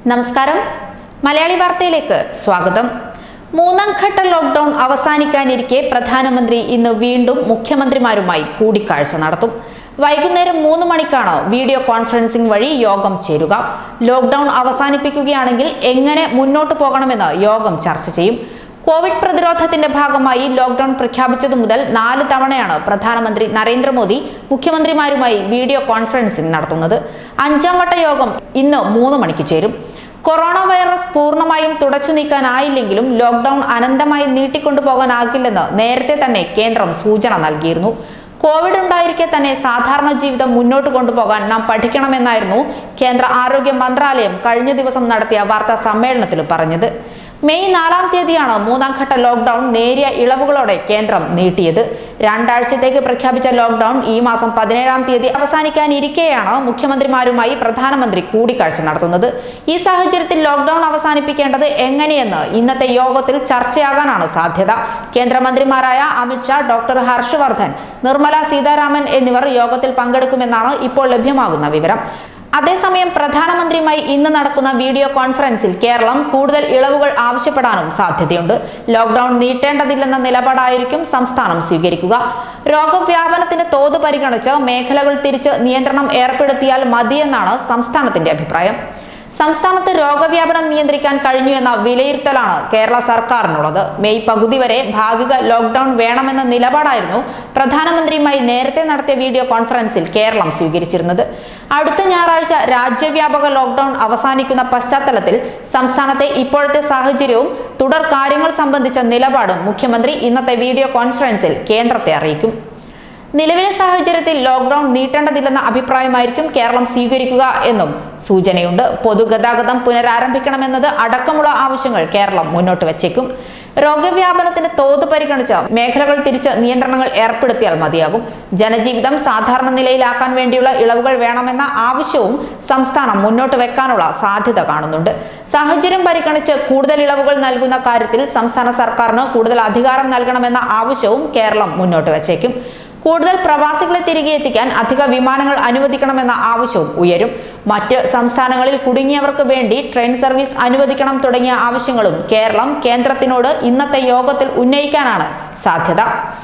നമസ്കാരം മലയാളി വാർത്തയിലേക്ക് സ്വാഗതം മൂന്നാം ഘട്ട ലോക്ക്ഡൌൺ അവസാനിക്കാനിരിക്കെ പ്രധാനമന്ത്രി ഇന്ന് വീണ്ടും മുഖ്യമന്ത്രിമാരുമായി കൂടിക്കാഴ്ച നടത്തും വൈകുന്നേരം മൂന്ന് മണിക്കാണ് വീഡിയോ കോൺഫറൻസിംഗ് വഴി യോഗം ചേരുക ലോക്ക്ഡൌൺ അവസാനിപ്പിക്കുകയാണെങ്കിൽ എങ്ങനെ മുന്നോട്ട് പോകണമെന്ന് യോഗം ചർച്ച ചെയ്യും കോവിഡ് പ്രതിരോധത്തിന്റെ ഭാഗമായി ലോക്ക്ഡൌൺ പ്രഖ്യാപിച്ചതു മുതൽ നാല് തവണയാണ് പ്രധാനമന്ത്രി നരേന്ദ്രമോദി മുഖ്യമന്ത്രിമാരുമായി വീഡിയോ കോൺഫറൻസിംഗ് നടത്തുന്നത് അഞ്ചാം വട്ട യോഗം ഇന്ന് മൂന്ന് മണിക്ക് ചേരും കൊറോണ വൈറസ് പൂർണ്ണമായും തുടച്ചു നീക്കാനായില്ലെങ്കിലും ലോക്ക്ഡൌൺ അനന്തമായി നീട്ടിക്കൊണ്ടുപോകാനാകില്ലെന്ന് നേരത്തെ തന്നെ കേന്ദ്രം സൂചന നൽകിയിരുന്നു കോവിഡ് ഉണ്ടായിരിക്കെ തന്നെ സാധാരണ ജീവിതം മുന്നോട്ട് കൊണ്ടുപോകാൻ നാം പഠിക്കണമെന്നായിരുന്നു കേന്ദ്ര ആരോഗ്യ മന്ത്രാലയം കഴിഞ്ഞ ദിവസം നടത്തിയ വാർത്താ സമ്മേളനത്തിൽ പറഞ്ഞത് മെയ് നാലാം തീയതിയാണ് മൂന്നാം ഘട്ട ലോക്ക്ഡൌൺ നേരിയ ഇളവുകളോടെ കേന്ദ്രം നീട്ടിയത് രണ്ടാഴ്ചത്തേക്ക് പ്രഖ്യാപിച്ച ലോക്ക്ഡൌൺ ഈ മാസം പതിനേഴാം തീയതി അവസാനിക്കാനിരിക്കെയാണ് മുഖ്യമന്ത്രിമാരുമായി പ്രധാനമന്ത്രി കൂടിക്കാഴ്ച നടത്തുന്നത് ഈ സാഹചര്യത്തിൽ ലോക്ക്ഡൌൺ അവസാനിപ്പിക്കേണ്ടത് എങ്ങനെയെന്ന് ഇന്നത്തെ യോഗത്തിൽ ചർച്ചയാകാനാണ് സാധ്യത കേന്ദ്രമന്ത്രിമാരായ അമിത്ഷാ ഡോക്ടർ ഹർഷ് വർദ്ധൻ നിർമ്മല സീതാരാമൻ എന്നിവർ യോഗത്തിൽ പങ്കെടുക്കുമെന്നാണ് ഇപ്പോൾ ലഭ്യമാകുന്ന വിവരം അതേസമയം പ്രധാനമന്ത്രിയുമായി ഇന്ന് നടക്കുന്ന വീഡിയോ കോൺഫറൻസിൽ കേരളം കൂടുതൽ ഇളവുകൾ ആവശ്യപ്പെടാനും സാധ്യതയുണ്ട് ലോക്ക്ഡൌൺ നീട്ടേണ്ടതില്ലെന്ന നിലപാടായിരിക്കും സംസ്ഥാനം സ്വീകരിക്കുക രോഗവ്യാപനത്തിന്റെ തോത് പരിഗണിച്ച് മേഖലകൾ തിരിച്ച് നിയന്ത്രണം ഏർപ്പെടുത്തിയാൽ മതിയെന്നാണ് സംസ്ഥാനത്തിന്റെ അഭിപ്രായം സംസ്ഥാനത്ത് രോഗവ്യാപനം നിയന്ത്രിക്കാൻ കഴിഞ്ഞു എന്ന വിലയിരുത്തലാണ് കേരള സർക്കാരിനുള്ളത് മെയ് പകുതി വരെ ഭാഗിക ലോക്ക്ഡൌൺ വേണമെന്ന നിലപാടായിരുന്നു പ്രധാനമന്ത്രിയുമായി നേരത്തെ നടത്തിയ വീഡിയോ കോൺഫറൻസിൽ കേരളം സ്വീകരിച്ചിരുന്നത് അടുത്ത ഞായറാഴ്ച രാജ്യവ്യാപക ലോക്ക്ഡൌൺ അവസാനിക്കുന്ന പശ്ചാത്തലത്തിൽ സംസ്ഥാനത്തെ ഇപ്പോഴത്തെ സാഹചര്യവും തുടർ കാര്യങ്ങൾ സംബന്ധിച്ച നിലപാടും മുഖ്യമന്ത്രി ഇന്നത്തെ വീഡിയോ കോൺഫറൻസിൽ കേന്ദ്രത്തെ അറിയിക്കും നിലവിലെ സാഹചര്യത്തിൽ ലോക്ക്ഡൌൺ നീട്ടേണ്ടതില്ലെന്ന അഭിപ്രായമായിരിക്കും കേരളം സ്വീകരിക്കുക എന്നും സൂചനയുണ്ട് പൊതുഗതാഗതം പുനരാരംഭിക്കണമെന്നത് അടക്കമുള്ള ആവശ്യങ്ങൾ കേരളം മുന്നോട്ട് വച്ചേക്കും രോഗവ്യാപനത്തിന്റെ തോത് പരിഗണിച്ച് മേഖലകൾ തിരിച്ച് നിയന്ത്രണങ്ങൾ ഏർപ്പെടുത്തിയാൽ മതിയാകും ജനജീവിതം സാധാരണ നിലയിലാക്കാൻ വേണ്ടിയുള്ള ഇളവുകൾ വേണമെന്ന ആവശ്യവും സംസ്ഥാനം മുന്നോട്ട് വെക്കാനുള്ള സാധ്യത കാണുന്നുണ്ട് സാഹചര്യം പരിഗണിച്ച് കൂടുതൽ ഇളവുകൾ നൽകുന്ന കാര്യത്തിൽ സംസ്ഥാന സർക്കാരിന് കൂടുതൽ അധികാരം നൽകണമെന്ന ആവശ്യവും കേരളം മുന്നോട്ട് വച്ചേക്കും കൂടുതൽ പ്രവാസികളെ തിരികെ എത്തിക്കാൻ അധിക വിമാനങ്ങൾ അനുവദിക്കണമെന്ന ആവശ്യവും ഉയരും മറ്റ് സംസ്ഥാനങ്ങളിൽ കുടുങ്ങിയവർക്ക് വേണ്ടി ട്രെയിൻ സർവീസ് അനുവദിക്കണം തുടങ്ങിയ ആവശ്യങ്ങളും കേരളം കേന്ദ്രത്തിനോട് ഇന്നത്തെ യോഗത്തിൽ ഉന്നയിക്കാനാണ് സാധ്യത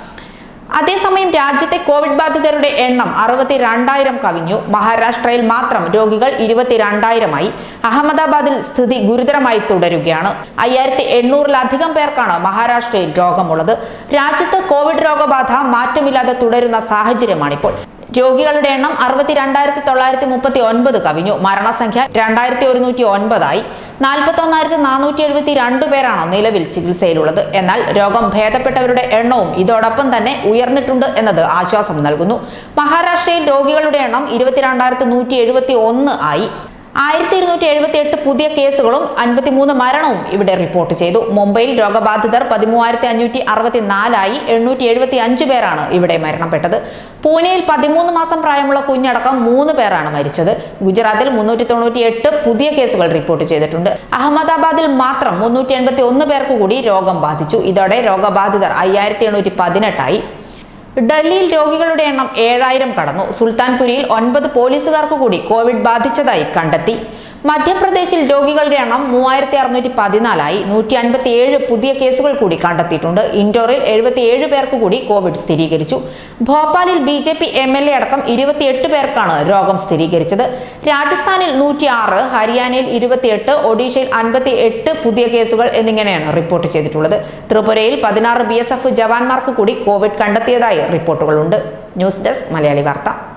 അതേസമയം രാജ്യത്തെ കോവിഡ് ബാധിതരുടെ എണ്ണം അറുപത്തി രണ്ടായിരം കവിഞ്ഞു മഹാരാഷ്ട്രയിൽ മാത്രം രോഗികൾ ഇരുപത്തിരണ്ടായിരമായി അഹമ്മദാബാദിൽ സ്ഥിതി ഗുരുതരമായി തുടരുകയാണ് അയ്യായിരത്തി എണ്ണൂറിലധികം പേർക്കാണ് മഹാരാഷ്ട്രയിൽ രോഗമുള്ളത് രാജ്യത്ത് കോവിഡ് രോഗബാധ മാറ്റമില്ലാതെ തുടരുന്ന സാഹചര്യമാണിപ്പോൾ രോഗികളുടെ എണ്ണം അറുപത്തി രണ്ടായിരത്തി തൊള്ളായിരത്തി മുപ്പത്തി ഒൻപത് കവിഞ്ഞു മരണസംഖ്യ രണ്ടായിരത്തി ഒരുന്നൂറ്റി ഒൻപതായി നാൽപ്പത്തി ഒന്നായിരത്തി നാനൂറ്റി എഴുപത്തി രണ്ട് പേരാണ് നിലവിൽ ചികിത്സയിലുള്ളത് എന്നാൽ രോഗം ഭേദപ്പെട്ടവരുടെ എണ്ണവും ഇതോടൊപ്പം തന്നെ ഉയർന്നിട്ടുണ്ട് എന്നത് ആശ്വാസം നൽകുന്നു മഹാരാഷ്ട്രയിൽ രോഗികളുടെ എണ്ണം ഇരുപത്തിരണ്ടായിരത്തി നൂറ്റി എഴുപത്തി ഒന്ന് ആയി ആയിരത്തി ഇരുന്നൂറ്റി എഴുപത്തി എട്ട് പുതിയ കേസുകളും അൻപത്തിമൂന്ന് മരണവും ഇവിടെ റിപ്പോർട്ട് ചെയ്തു മുംബൈയിൽ രോഗബാധിതർ പതിമൂവായിരത്തി അഞ്ഞൂറ്റി അറുപത്തി നാലായി എണ്ണൂറ്റി എഴുപത്തി അഞ്ച് പേരാണ് ഇവിടെ മരണപ്പെട്ടത് പൂനെയിൽ പതിമൂന്ന് മാസം പ്രായമുള്ള കുഞ്ഞടക്കം മൂന്ന് പേരാണ് മരിച്ചത് ഗുജറാത്തിൽ മുന്നൂറ്റി തൊണ്ണൂറ്റി എട്ട് പുതിയ കേസുകൾ റിപ്പോർട്ട് ചെയ്തിട്ടുണ്ട് അഹമ്മദാബാദിൽ മാത്രം മുന്നൂറ്റി എൺപത്തി ഒന്ന് പേർക്ക് കൂടി രോഗം ബാധിച്ചു ഇതോടെ രോഗബാധിതർ അയ്യായിരത്തി എണ്ണൂറ്റി പതിനെട്ടായി ഡൽഹിയിൽ രോഗികളുടെ എണ്ണം ഏഴായിരം കടന്നു സുൽത്താൻപുരിയിൽ ഒൻപത് പോലീസുകാർക്ക് കൂടി കോവിഡ് ബാധിച്ചതായി കണ്ടെത്തി മധ്യപ്രദേശിൽ രോഗികളുടെ എണ്ണം മൂവായിരത്തി അറുന്നൂറ്റി പതിനാലായി നൂറ്റി അൻപത്തി ഏഴ് പുതിയ കേസുകൾ കൂടി കണ്ടെത്തിയിട്ടുണ്ട് ഇൻഡോറിൽ എഴുപത്തിയേഴ് പേർക്ക് കൂടി കോവിഡ് സ്ഥിരീകരിച്ചു ഭോപ്പാലിൽ B J P M L A അടക്കം ഇരുപത്തിയെട്ട് പേർക്കാണ് രോഗം സ്ഥിരീകരിച്ചത് രാജസ്ഥാനിൽ നൂറ്റി ആറ് ഹരിയാനയിൽ ഇരുപത്തിയെട്ട് ഒഡീഷയിൽ അൻപത്തി എട്ട് പുതിയ കേസുകൾ എന്നിങ്ങനെയാണ് റിപ്പോർട്ട് ചെയ്തിട്ടുള്ളത് ത്രിപുരയിൽ പതിനാറ് ബി എസ് എഫ് ജവാന്മാർക്ക് കൂടി കോവിഡ് കണ്ടെത്തിയതായി റിപ്പോർട്ടുകളുണ്ട് ന്യൂസ് ഡെസ്ക് മലയാളി വാർത്ത